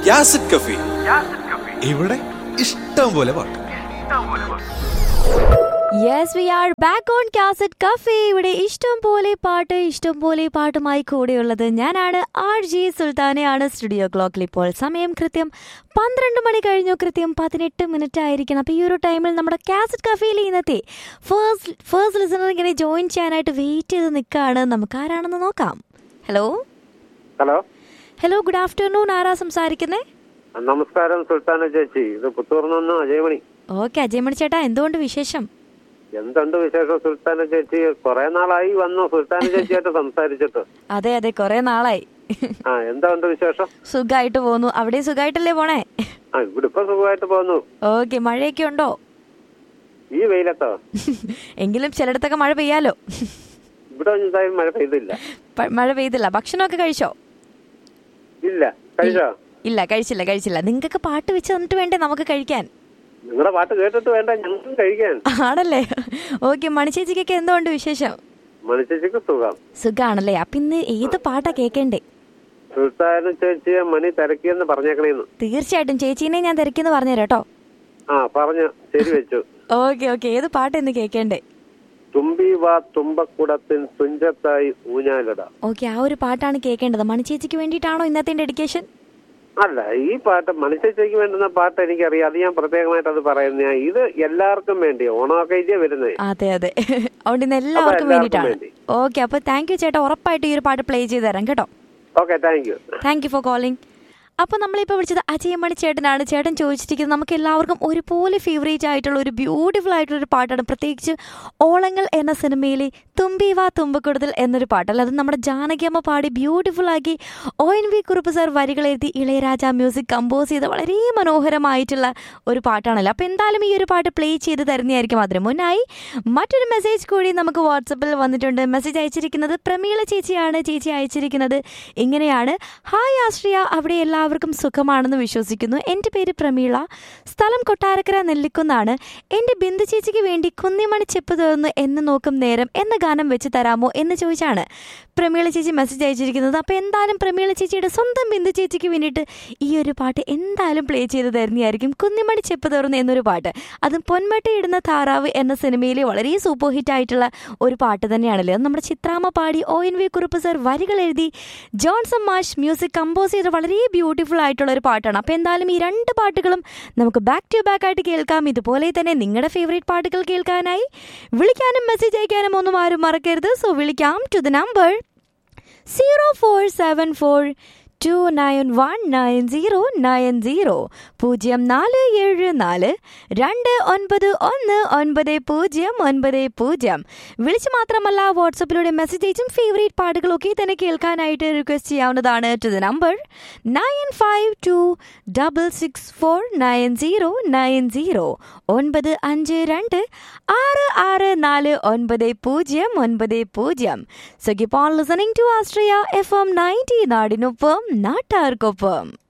യാസിഡ് കഫി ഇവിടെ ഇഷ്ടം പോലെ പാട്ട് yes we are back on cassette cafe ഇവിടെ ഇഷ്ടം പോലെ പാട്ട് ഇഷ്ടം പോലെ പാട്ടുമായി കൂടെയുള്ളത് ഞാനാണ് ആർ ജി സുൽത്താനയാണ് സ്റ്റുഡിയോ ക്ലോക്കിൽ ഇപ്പോൾ സമയം കൃത്യം പന്ത്രണ്ട് മണി കഴിഞ്ഞു കൃത്യം പതിനെട്ട് മിനിറ്റ് ആയിരിക്കണം അപ്പോൾ ഈ ഒരു ടൈമിൽ നമ്മുടെ കാസറ്റ് കഫേയിൽ ഇന്നത്തെ ഫേസ്റ്റ് ഫേസ്റ്റ് ലിസണർ ഇങ്ങനെ ജോയിൻ ചെയ്യാനായിട്ട് വെയിറ്റ് ചെയ്ത് നിൽക്കുകയാണ് നമുക്ക് ആരാണെന്ന് നോക്കാം hello hello hello good afternoon ആരാ സംസാരിക്കുന്നേ നമസ്കാരം സുൽത്താന ചേച്ചി ഇത് പുത്തൂർന്ന് നിന്ന് അജയമണി ഓക്കെ അജയമണി ചേട്ടാ എന്തുകൊണ്ട് വിശേഷം എന്തുണ്ട് വിശേഷം സുൽത്താന ചേച്ചി കുറെ നാളായി വന്നു സുൽത്താന ചേച്ചിയായിട്ട് സംസാരിച്ചിട്ട് അതെ അതെ കുറേ നാളായി ആ എന്തുണ്ട് വിശേഷം സുഖമായിട്ട് പോന്നു അവിടെ സുഖമായിട്ടല്ലേ പോണേ ആ ഇവിടെ ഇപ്പൊ സുഖമായിട്ട് പോകുന്നു ഓക്കെ മഴയൊക്കെ ഉണ്ടോ ഈ വെയിലത്തോ എങ്കിലും ചിലയിടത്തൊക്കെ മഴ പെയ്യാലോ ഇവിടെ എന്തായാലും മഴ പെയ്തില്ല പ- മഴ പെയ്തില്ല ഭക്ഷണമൊക്കെ കഴിച്ചോ ഇല്ല കഴിച്ചോ ഇല്ല കഴിച്ചില്ല കഴിച്ചില്ല നിങ്ങൾക്കൊക്കെ പാട്ട് വെച്ച് തന്നിട്ട് വേണ്ടേ നമുക്ക് കഴിക്കാൻ നിങ്ങളുടെ പാട്ട് കേട്ടിട്ട് വേണ്ട ഞങ്ങൾക്കും കഴിക്കാൻ ആണല്ലേ ഓക്കെ മണിച്ചേച്ചിക്കൊക്കെ എന്തുകൊണ്ട് വിശേഷം മനുഷ്യക്ക് സുഖം സുഖാണല്ലേ അപ്പൊ ഇന്ന് ഏത് പാട്ടാ കേൾക്കേണ്ടേ സുൽത്താന ചേച്ചിയെ മണി തിരക്കിയെന്ന് പറഞ്ഞേക്കണേന്ന് തീർച്ചയായിട്ടും ചേച്ചീനെ ഞാൻ തിരക്കിന്ന് പറഞ്ഞുതരാം കേട്ടോ ആ പറഞ്ഞു ശരി വെച്ചു ഓക്കെ ഓക്കെ ഏത് പാട്ട് ഇന്ന് കേൾക്കേണ്ടേ തുമ്പി വാ തുമ്പക്കുടത്തിൻ തുഞ്ചത്തായി ഊഞ്ഞാലിട ഓക്കെ ആ ഒരു പാട്ടാണ് കേൾക്കേണ്ടത് മണിച്ചേച്ചിക്ക് വേണ്ടിയിട്ടാണോ ഇന്നത്തെ ഡെഡിക്കേഷൻ അല്ല ഈ പാട്ട് മനുഷ്യച്ചയ്ക്ക് വേണ്ടുന്ന പാട്ട് എനിക്കറിയാം അത് ഞാൻ പ്രത്യേകമായിട്ട് അത് പറയുന്ന ഇത് എല്ലാവർക്കും വേണ്ടി ഓണമൊക്കെ ഇല്ലേ വരുന്നത് അതെ അതെ അതുകൊണ്ട് ഇന്ന് എല്ലാവർക്കും എല്ലാവർക്കും വേണ്ടിയിട്ടാണ് വേണ്ടി. ഓക്കെ അപ്പൊ താങ്ക് യു ചേട്ടാ ഉറപ്പായിട്ട് ഈ ഒരു പാട്ട് പ്ലേ ചെയ്ത് തരാം കേട്ടോ okay thank you thank you for calling അപ്പോൾ നമ്മളിപ്പോൾ വിളിച്ചത് അജയമണി ചേട്ടനാണ് ചേട്ടൻ ചോദിച്ചിരിക്കുന്നത് നമുക്ക് എല്ലാവർക്കും ഒരുപോലെ ഫേവറേറ്റ് ആയിട്ടുള്ള ഒരു ബ്യൂട്ടിഫുൾ ആയിട്ടുള്ള ഒരു പാട്ടാണ് പ്രത്യേകിച്ച് ഓളങ്ങൾ എന്ന സിനിമയിലെ തുമ്പി വാ തുമ്പക്കുടത്തിൽ എന്നൊരു പാട്ടല്ല അത് നമ്മുടെ ജാനകിയമ്മ പാടി ബ്യൂട്ടിഫുൾ ആക്കി O N V Kurup sir വരികൾ എഴുതി ഇളയരാജ മ്യൂസിക് കമ്പോസ് ചെയ്ത വളരെ മനോഹരമായിട്ടുള്ള ഒരു പാട്ടാണല്ലോ അപ്പോൾ എന്തായാലും ഈ ഒരു പാട്ട് പ്ലേ ചെയ്ത് തരുന്നതായിരിക്കും അതിന് മുന്നായി മറ്റൊരു മെസ്സേജ് കൂടി നമുക്ക് വാട്സപ്പിൽ വന്നിട്ടുണ്ട് മെസ്സേജ് അയച്ചിരിക്കുന്നത് പ്രമീള ചേച്ചിയാണ് ചേച്ചി അയച്ചിരിക്കുന്നത് ഇങ്ങനെയാണ് ഹായ് ആശ്രിയ അവിടെ എല്ലാവർക്കും സുഖമാണെന്ന് വിശ്വസിക്കുന്നു എൻ്റെ പേര് പ്രമീള സ്ഥലം കൊട്ടാരക്കര നെല്ലിക്കുന്നാണ് എൻ്റെ ബിന്ദു ചേച്ചിക്ക് വേണ്ടി കുന്നിമണി ചെപ്പ് തീർന്നു എന്ന് നോക്കും നേരം എന്ന ഗാനം വെച്ച് തരാമോ എന്ന് ചോദിച്ചാണ് പ്രമീള ചേച്ചി മെസ്സേജ് അയച്ചിരിക്കുന്നത് അപ്പോൾ എന്തായാലും പ്രമീള ചേച്ചിയുടെ സ്വന്തം ബിന്ദു ചേച്ചിക്ക് വേണ്ടിയിട്ട് ഈ ഒരു പാട്ട് എന്തായാലും പ്ലേ ചെയ്ത് തരുന്നതായിരിക്കും കുന്നിമണി ചെപ്പ് തീർന്നു എന്നൊരു പാട്ട് അതും പൊന്മട്ടയിടുന്ന താറാവ് എന്ന സിനിമയിലെ വളരെ സൂപ്പർ ഹിറ്റ് ആയിട്ടുള്ള ഒരു പാട്ട് തന്നെയാണല്ലോ അത് നമ്മുടെ ചിത്രാമ്മ പാടി O N V Kurup sir വരികൾ എഴുതി ജോൺസൺ മാഷ് മ്യൂസിക് കമ്പോസ് ചെയ്ത വളരെ ബ്യൂട്ടിഫുൾ ആയിട്ടുള്ള ഒരു പാട്ടാണ് അപ്പോൾ എന്തായാലും ഈ രണ്ട് പാട്ടുകളും നമുക്ക് ബാക്ക് ടു ബാക്ക് ആയിട്ട് കേൾക്കാം ഇതുപോലെ തന്നെ നിങ്ങളുടെ ഫേവറേറ്റ് പാട്ടുകൾ കേൾക്കാനായി വിളിക്കാനും മെസ്സേജ് അയക്കാനും ഒന്നും ആരും മറക്കരുത് സോ വിളിക്കാം to the number zero four seven four two nine one nine zero nine zero പൂജ്യം നാല് ഏഴ് നാല് രണ്ട് ഒൻപത് ഒന്ന് ഒൻപത് പൂജ്യം ഒൻപത് പൂജ്യം വിളിച്ച് മാത്രമല്ല വാട്സപ്പിലൂടെ മെസ്സേജ് അയച്ചും ഫേവറേറ്റ് പാട്ടുകളൊക്കെ തന്നെ കേൾക്കാനായിട്ട് റിക്വസ്റ്റ് ചെയ്യാവുന്നതാണ് to the number nine five two double six four nine zero nine zero ഒൻപത് അഞ്ച് രണ്ട് ആറ് ആറ് നാല് ഒൻപത് പൂജ്യം ഒൻപത് പൂജ്യം so keep on listening to Austria F M ninety നാടിനൊപ്പം നാട്ടാർക്കൊപ്പം